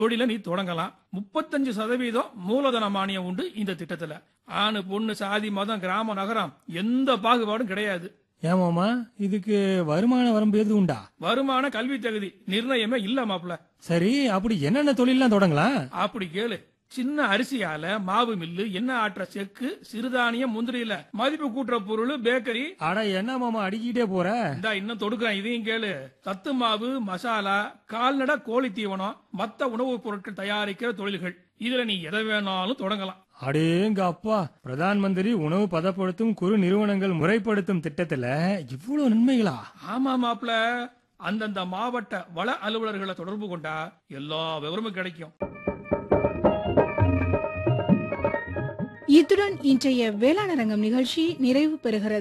தொழில நீ தொடங்கலாம் முப்பத்தஞ்சு சதவீதம் மூலதன மானியம் உண்டு இந்த திட்டத்துல ஆணு பொண்ணு சாதி மதம் கிராமம் நகரம் எந்த பாகுபாடும் கிடையாது ஏமாமா இதுக்கு வருமான வரம்பு எதுவும் உண்டா வருமான கல்வி தகுதி நிர்ணயமே இல்ல மாப்ள சரி அப்படி என்னென்ன தொழிலாம் தொடங்கலாம் அப்படி கேளு சின்ன அரிசியால மாவு மில்லு எண்ணெய் ஆட்டுற செக்கு சிறுதானியம் முந்திரியில மதிப்பு கூட்டுற பொருள் பேக்கரி அட என்ன மாமா அடிக்கிட்டே போற இந்தா இன்னும் தொடுக்கிறேன் இதையும் கேளு சத்து மாவு மசாலா கால்நடை கோழி தீவனம் மத்த உணவுப் பொருட்கள் தயாரிக்கிற தொழில்கள் இதுல நீ எதை வேணாலும் தொடங்கலாம் அடேங்க அப்பா பிரதான் மந்திரி உணவு பதப்படுத்தும் குறு நிறுவனங்கள் முறைப்படுத்தும் திட்டத்துல இவ்வளவு நன்மைகளா ஆமா மாப்ள அந்தந்த மாவட்ட வள அலுவலர்களை தொடர்பு கொண்டா எல்லா விவரமும் கிடைக்கும் இத்துடன் இன்றைய வேளாண் அரங்கம் நிகழ்ச்சி நிறைவு பெறுகிறது